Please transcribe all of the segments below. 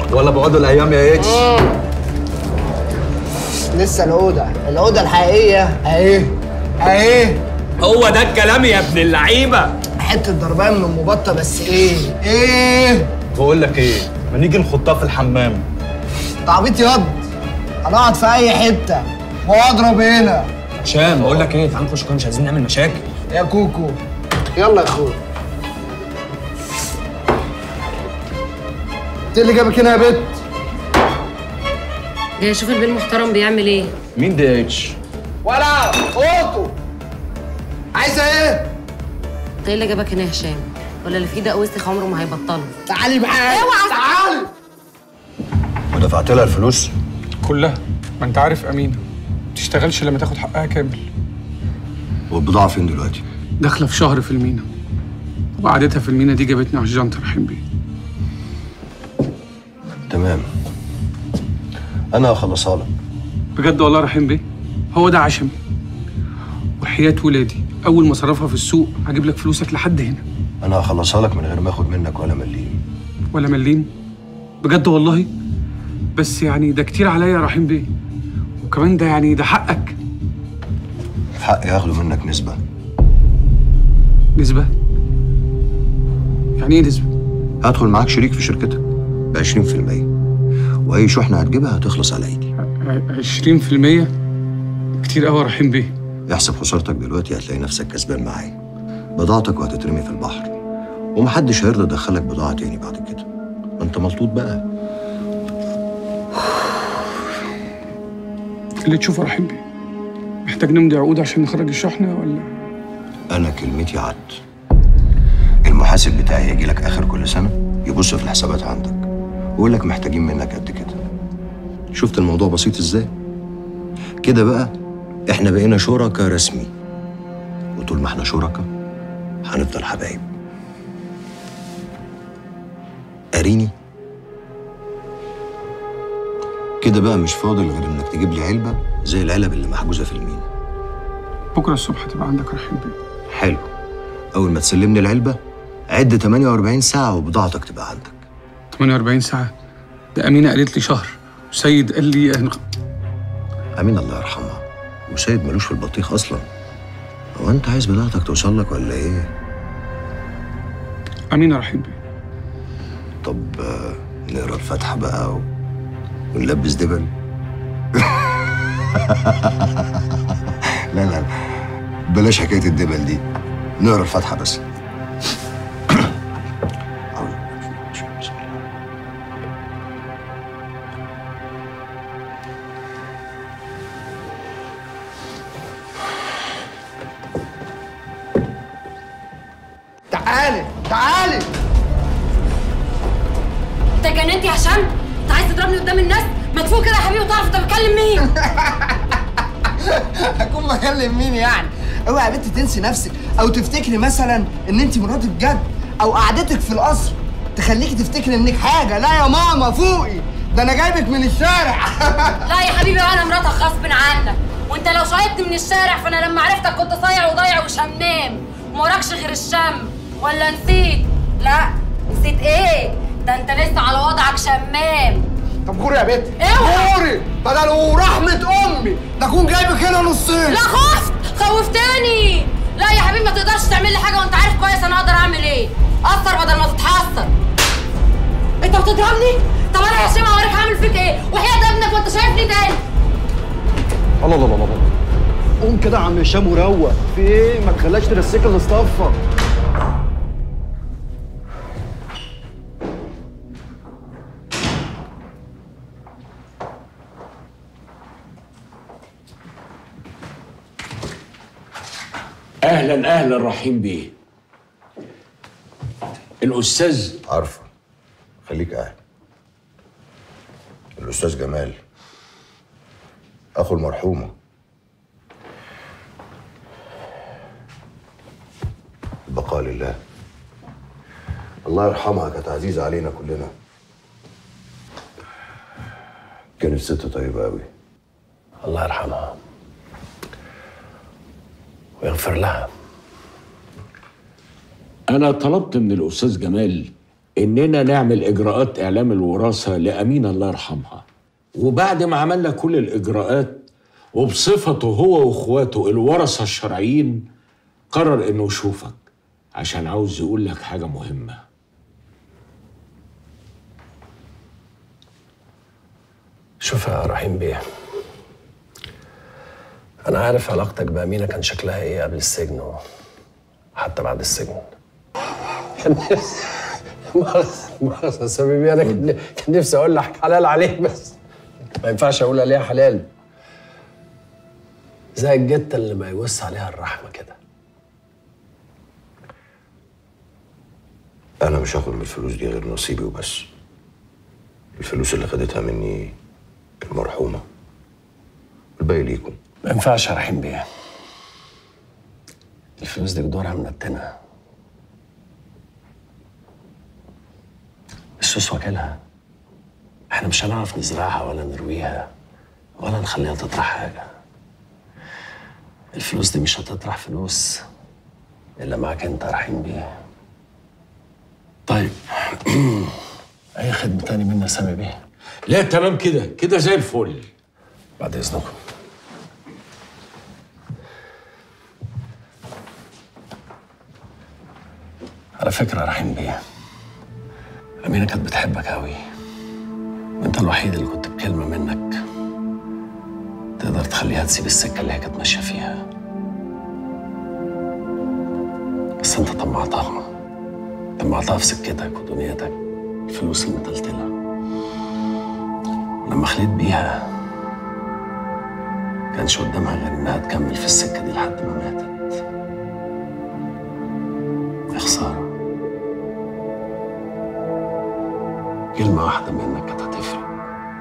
ولا بعد الايام يا اتش لسه الأوضة الأوضة الحقيقية أهي أهي هو ده الكلام يا ابن اللعيبه حتة ضربان من المبطة بس إيه إيه بقول لك ايه ما نيجي نحطها في الحمام تعبيط ياض هنقعد في أي حتة وأضرب هنا هشام بقول لك ايه تعال نخش كده مش عايزين نعمل مشاكل يا كوكو يلا يا أخويا انت اللي جابك هنا يا بت جاي اشوف البيه المحترم بيعمل ايه مين ده يا اتش ولا اوتو عايزه ايه؟ انت ايه اللي جابك هنا يا هشام ولا اللي في ايدك وسخ عمره ما هيبطله تعالي معايا تعالي ودفعت لها الفلوس كلها ما انت عارف امينه ما تشتغلش لما تاخد حقها كامل والبضاعه فين دلوقتي داخله في شهر في المينا وقعدتها في المينا دي جابتني على الجنط رحيم بيه تمام انا هخلصها لك بجد والله رحيم بيه هو ده عشمي وحياة ولادي اول ما صرفها في السوق هجيب لك فلوسك لحد هنا انا هخلصها لك من غير ما اخد منك ولا مليم ولا مليم بجد والله بس يعني ده كتير عليا يا رحيم بيه وكمان ده يعني ده حقك حقي هاخده منك نسبه نسبة يعني ايه نسبة؟ هدخل معاك شريك في شركتك ب 20% واي شحنه هتجيبها هتخلص على ايدي عشرين في المية كتير قوي يا رحيم بيه احسب خسارتك دلوقتي هتلاقي نفسك كسبان معايا بضاعتك وهتترمي في البحر ومحدش هيرضى يدخلك بضاعه تاني بعد كده ما انت ملطوط بقى اللي تشوفه رحيم بيه محتاج نمضي عقود عشان نخرج الشحنة ولا انا كلمتي عد المحاسب بتاعي يجي لك اخر كل سنه يبص في الحسابات عندك ويقول لك محتاجين منك قد كده شفت الموضوع بسيط ازاي كده بقى احنا بقينا شركاء رسمي وطول ما احنا شركاء هنفضل حبايب قاريني كده بقى مش فاضل غير انك تجيب لي علبه زي العلب اللي محجوزه في المينا بكرة الصبح تبقى عندك رحيم بيه حلو اول ما تسلمني العلبه عد 48 ساعه وبضاعتك تبقى عندك 48 ساعة ده أمينة قالت لي شهر وسيد قال لي أنا امين الله يرحمها وسيد ملوش في البطيخ اصلا هو انت عايز بضاعتك توصل لك ولا ايه أمينة رحيم بيه طب آه، نقرا الفاتحه بقى و... ونلبس دبل لا لا بلاش حكايه الدبل دي نقرا الفاتحه بس تعالي تعالي انت جننت يا هشام انت عايز تضربني قدام الناس ما تفوق كده يا حبيبي وتعرف انت بتكلم مين اكون بكلم مين يعني اوعى يا بنت تنسي نفسك او تفتكري مثلا ان انت مراتك جد او قعدتك في القصر تخليكي تفتكري انك حاجه لا يا ماما فوقي ده انا جايبك من الشارع لا يا حبيبي انا مراتك غصب عنك وانت لو شاهدت من الشارع فانا لما عرفتك كنت صايع وضايع وشمام وما وراكش غير الشم ولا نسيت لا نسيت ايه ده انت لسه على وضعك شمام طب غوري يا بنت اوعى. غوري بدل ورحمه امي ده اكون جايبك هنا نصين لا خفت خوفتني لا يا حبيبي ما تقدرش تعمل لي حاجه وانت عارف كويس انا اقدر اعمل ايه اثر بدل ما تتحسر انت بتضربني طب انا يا هشام هوريك هعمل فيك ايه وحياة ابنك وانت شايفني تاني الله الله الله الله قوم كده يا عم هشام وروق في ايه ما تخليهاش ترسيك الاصطفه اهلا اهلا رحيم بيه الاستاذ عارفه خليك قاعد الاستاذ جمال اخو المرحومه البقاء لله الله يرحمها كانت عزيزه علينا كلنا كانت ست طيبه قوي الله يرحمها ويغفر لها انا طلبت من الاستاذ جمال إننا نعمل إجراءات إعلام الوراثة لأمينة الله يرحمها وبعد ما عملنا كل الإجراءات وبصفته هو وإخواته الورثة الشرعيين قرر إنه يشوفك عشان عاوز يقول لك حاجة مهمة شوف يا رحيم بيه أنا عارف علاقتك بأمينة كان شكلها إيه قبل السجن وحتى بعد السجن كان نفسي مؤاخذة يا سبيبي أنا كان كان نفسي أقول لك حلال عليك بس ما ينفعش أقول عليها حلال زي الجتة اللي ما يوس عليها الرحمة كده انا مش هاخد من الفلوس دي غير نصيبي وبس الفلوس اللي خدتها مني المرحومه الباقي ليكم ما ينفعش يا رحيم بيه الفلوس دي جدورها منتنة السوس واكلها احنا مش هنعرف نزرعها ولا نرويها ولا نخليها تطرح حاجة الفلوس دي مش هتطرح فلوس إلا معاك أنت يا رحيم بيه طيب أي خدمة تاني منا سامي بيه لا تمام كده كده زي الفل بعد إذنكم على فكرة يا رحيم بيه أمينة كانت بتحبك أوي وأنت الوحيد اللي كنت بكلمة منك تقدر تخليها تسيب السكة اللي هي كانت ماشية فيها بس أنت طمعتها طمعتها في سكتك ودنيتك الفلوس المتلتلة لما خليت بيها كانش قدامها غير إنها تكمل في السكة دي لحد ما ماتت يا خسارة كلمة واحدة منك كانت هتفرق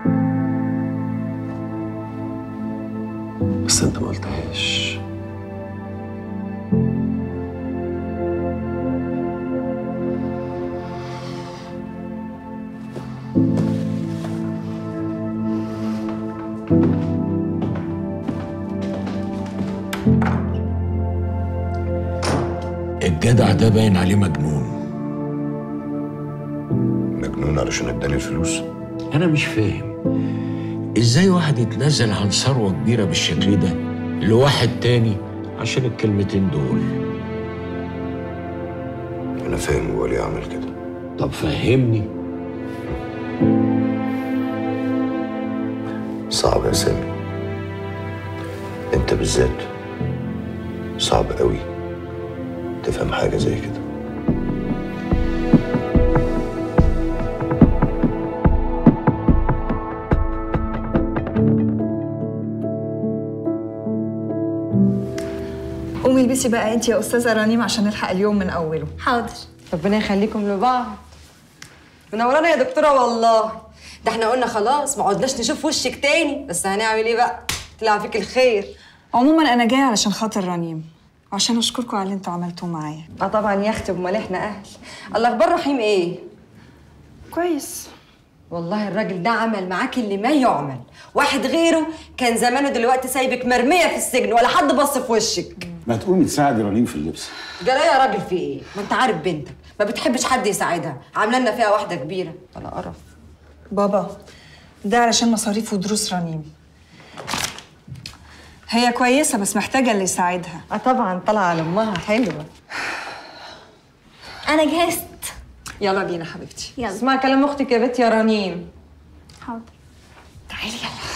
بس انت ما قلتهاش الجدع ده باين عليه مجنون مجنون علشان اداني الفلوس أنا مش فاهم إزاي واحد يتنازل عن ثروة كبيرة بالشكل ده لواحد تاني عشان الكلمتين دول انا فاهم هو ليه عمل كده طب فهمني صعب يا سامي انت بالذات صعب قوي تفهم حاجه زي كده قومي البسي بقى انت يا استاذه رنيم عشان نلحق اليوم من اوله حاضر ربنا يخليكم لبعض منورانا يا دكتوره والله ده احنا قلنا خلاص ما عدناش نشوف وشك تاني بس هنعمل ايه بقى طلع فيك الخير عموما انا جايه علشان خاطر رنيم وعشان اشكركم على اللي انتوا عملتوه معايا اه طبعا يا اختي امال احنا اهل الله اخبار رحيم ايه كويس والله الراجل ده عمل معاك اللي ما يعمل واحد غيره كان زمانه دلوقتي سايبك مرميه في السجن ولا حد بص في وشك ما تقومي تساعدي رنيم في اللبس جرى يا راجل في ايه ما انت عارف بنتك ما بتحبش حد يساعدها عامله لنا فيها واحده كبيره ولا قرف بابا ده علشان مصاريف ودروس رنيم هي كويسه بس محتاجه اللي يساعدها اه طبعا طالعه على امها حلوه انا جهزت يلا بينا حبيبتي يلا اسمع كلام اختك يا بنت يا رنيم حاضر تعالي يلا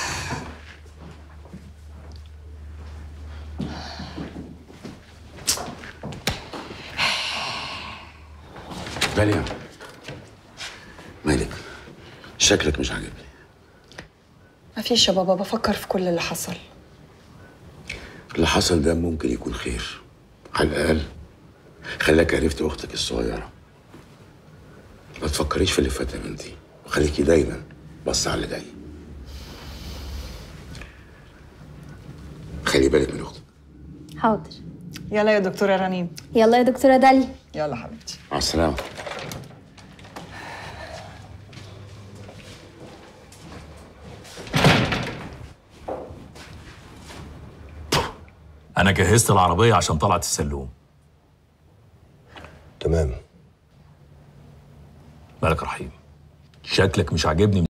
داليا مالك شكلك مش عاجبني مفيش يا بابا بفكر في كل اللي حصل اللي حصل ده ممكن يكون خير على الاقل خلاك عرفت اختك الصغيره ما تفكريش في اللي فات يا بنتي وخليكي دايما بص على اللي جاي خلي بالك من اختك حاضر يلا يا دكتوره رنيم يلا يا دكتوره داليا يلا حبيبتي مع السلامه أنا جهزت العربية عشان طلعت السلوم تمام مالك يا رحيم شكلك مش عاجبني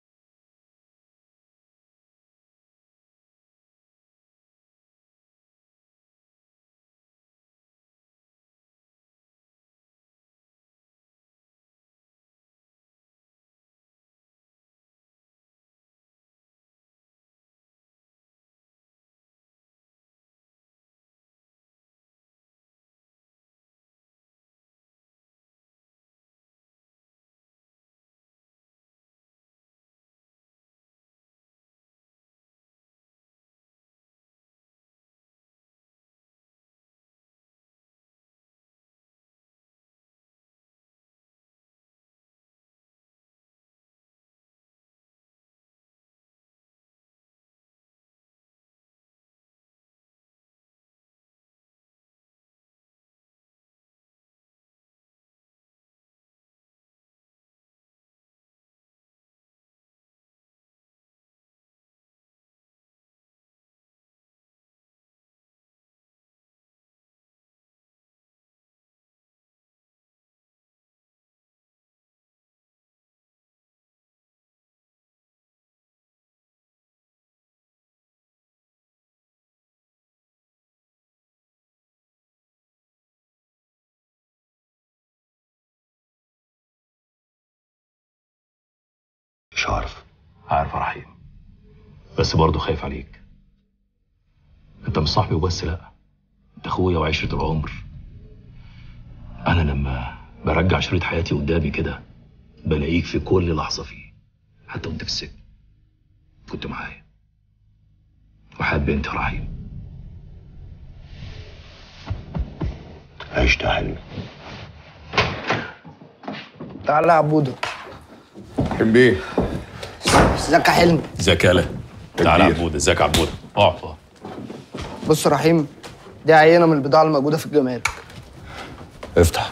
مش عارف عارف يا رحيم بس برضه خايف عليك انت مش صاحبي وبس لا انت اخويا وعشرة العمر انا لما برجع شريط حياتي قدامي كده بلاقيك في كل لحظة فيه حتى وانت في السجن كنت معايا وحياة بنتي يا رحيم عشت حلمي تعالى يا عبودة حلمي ايه؟ ازيك يا حلمي ازيك يا لا تعالى يا عبود ازيك يا عبود اقعد اقعد. بص يا رحيم دي عينة من البضاعة الموجودة في الجمارك افتح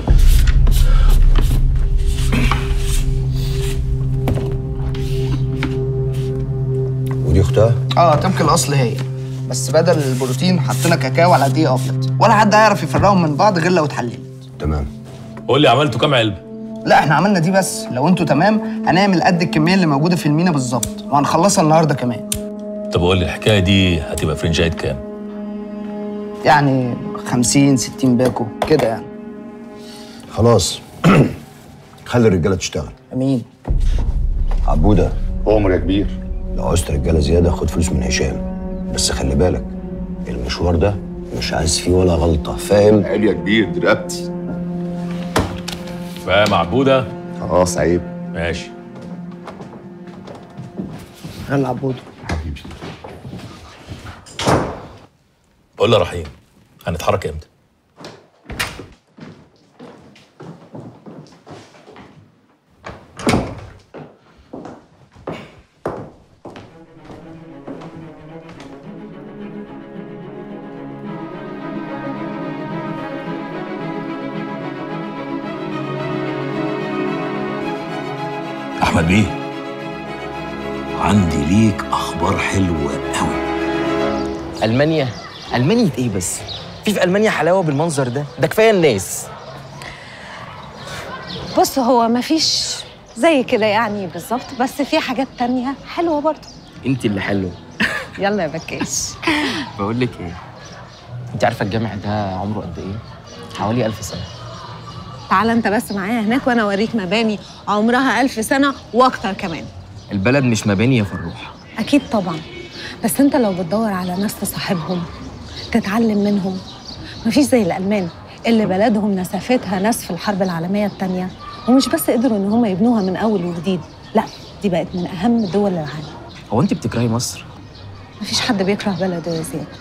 ودي اختها اه طبق الاصل هي بس بدل البروتين حطينا كاكاو على دقيق ابيض ولا حد هيعرف يفرقهم من بعض غير لو اتحللت تمام قول لي عملتوا كام علبة لا احنا عملنا دي بس لو انتوا تمام هنعمل قد الكميه اللي موجوده في المينا بالظبط وهنخلصها النهارده كمان طب قول لي الحكاية دي هتبقى فرنجاية كام يعني 50 60 باكو كده يعني خلاص خلي الرجاله تشتغل امين عبوده عمر يا كبير لو عوزت رجاله زياده خد فلوس من هشام بس خلي بالك المشوار ده مش عايز فيه ولا غلطه فاهم عيب يا كبير دي رقبتي فاهم عبودة خلاص عيب ماشي يلا عبودة قول لي يا رحيم هنتحرك امتى احمد بيه عندي ليك اخبار حلوه قوي المانيا المانيا ايه بس في في المانيا حلاوه بالمنظر ده ده كفايه الناس بص هو مفيش زي كده يعني بالظبط بس في حاجات تانية حلوة برضه انت اللي حلو يلا يا بكاش بقول لك ايه انت عارفه الجامع ده عمره قد ايه حوالي ألف سنه تعالى انت بس معايا هناك وانا اوريك مباني عمرها ألف سنة واكتر كمان البلد مش مباني يا فروح اكيد طبعا بس انت لو بتدور على ناس تصاحبهم تتعلم منهم مفيش زي الالمان اللي بلدهم نسفتها ناس في الحرب العالميه الثانيه ومش بس قدروا ان هم يبنوها من اول وجديد لا دي بقت من اهم دول العالم هو انت بتكرهي مصر مفيش حد بيكره بلده يا زياد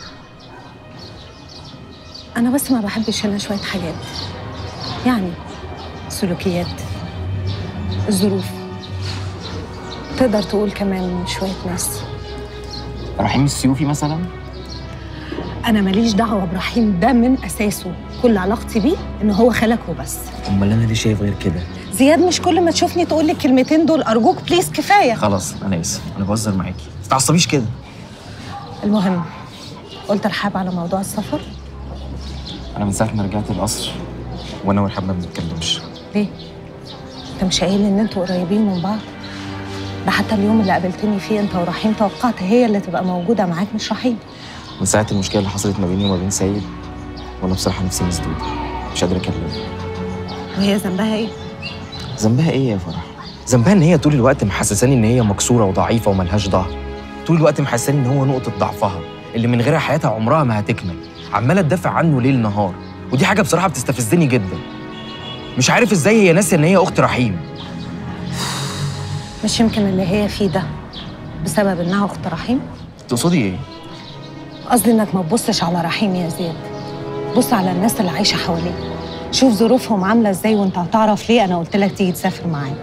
انا بس ما بحبش هنا شويه حاجات يعني سلوكيات الظروف تقدر تقول كمان شويه ناس رحيم السيوفي مثلا انا ماليش دعوه برحيم ده من اساسه كل علاقتي بيه ان هو خالك وبس امال انا ليه شايف غير كده زياد مش كل ما تشوفني تقول لي الكلمتين دول ارجوك بليز كفايه خلاص انا اسف انا بهزر معاكي ما تتعصبيش كده المهم قلت لحاب على موضوع السفر انا من ساعه ما رجعت القصر وانا ورحاب ما بنتكلمش ليه انت مش قايل ان انتوا قريبين من بعض ده حتى اليوم اللي قابلتني فيه انت ورحيم توقعت هي اللي تبقى موجوده معاك مش رحيم من ساعه المشكله اللي حصلت ما بيني وما بين سيد وانا بصراحه نفسي مسدود مش قادر اكلمه وهي ذنبها ايه ذنبها ايه يا فرح ذنبها ان هي طول الوقت محسساني ان هي مكسوره وضعيفه وملهاش ظهر طول الوقت محسساني ان هو نقطه ضعفها اللي من غيرها حياتها عمرها ما هتكمل عماله تدافع عنه ليل نهار ودي حاجه بصراحه بتستفزني جدا مش عارف ازاي هي ناسيه ان هي اخت رحيم مش يمكن اللي هي فيه ده بسبب انها اخت رحيم تقصدي ايه قصدي انك ما تبصش على رحيم يا زياد بص على الناس اللي عايشه حواليه شوف ظروفهم عامله ازاي وانت هتعرف ليه انا قلت لك تيجي تسافر معايا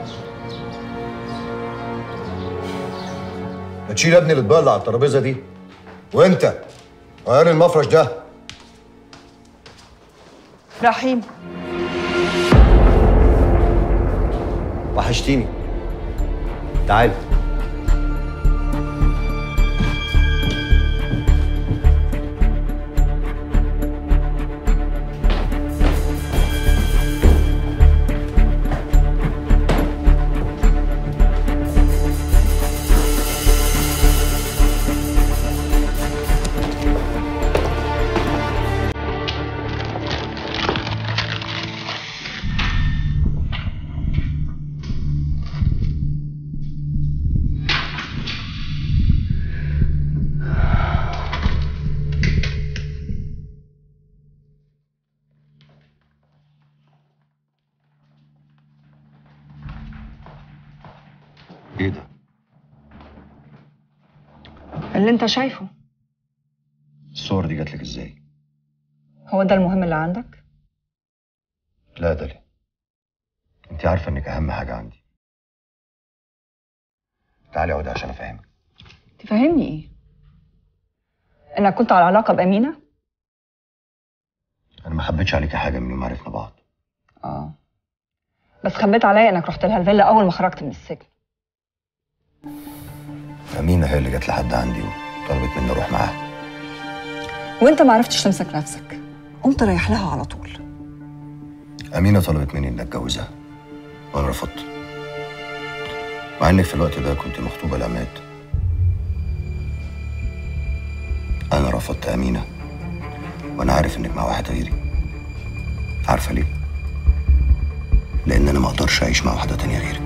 ما تشيل يا ابني الاطباق اللي على الترابيزه دي وانت غير المفرش ده رحيم وحشتيني تعال ايه ده؟ اللي انت شايفه الصور دي جات لك ازاي؟ هو ده المهم اللي عندك لا دالي انت عارفه انك اهم حاجه عندي تعالي اقعدي عشان افهمك تفهمني ايه انك كنت على علاقه بامينه انا ما خبيتش عليكي حاجه من يوم ما عرفنا بعض اه بس خبيت عليا انك رحت لها الفيلا اول ما خرجت من السجن امينه هي اللي جت لحد عندي وطلبت مني اروح معاها وانت ما عرفتش تمسك نفسك قمت رايح لها على طول امينه طلبت مني اني اتجوزها وانا رفضت مع انك في الوقت ده كنت مخطوبه لعماد انا رفضت امينه وانا عارف انك مع واحد غيري عارفه ليه لان انا ما اقدرش اعيش مع واحده تانية غيرك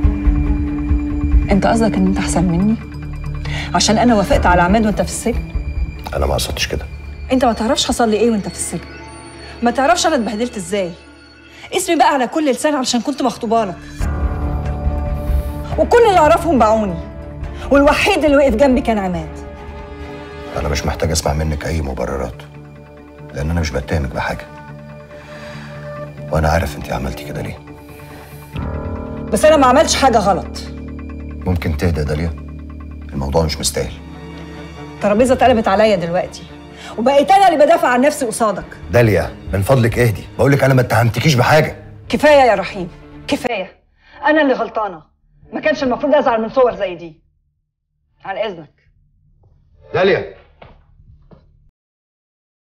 انت قصدك ان انت احسن مني عشان انا وافقت على عماد وانت في السجن انا ما قصدتش كده انت ما تعرفش حصل لي ايه وانت في السجن ما تعرفش انا اتبهدلت ازاي اسمي بقى على كل لسان علشان كنت مخطوبه لك وكل اللي اعرفهم باعوني والوحيد اللي وقف جنبي كان عماد انا مش محتاج اسمع منك اي مبررات لان انا مش بتهمك بحاجه وانا عارف انت عملتي كده ليه بس انا ما عملتش حاجه غلط ممكن تهدى يا داليا الموضوع مش مستاهل الترابيزه اتقلبت عليا دلوقتي وبقيت انا اللي بدافع عن نفسي قصادك داليا من فضلك اهدي بقول لك انا ما اتهمتكيش بحاجه كفايه يا رحيم كفايه انا اللي غلطانه ما كانش المفروض ازعل من صور زي دي عن اذنك داليا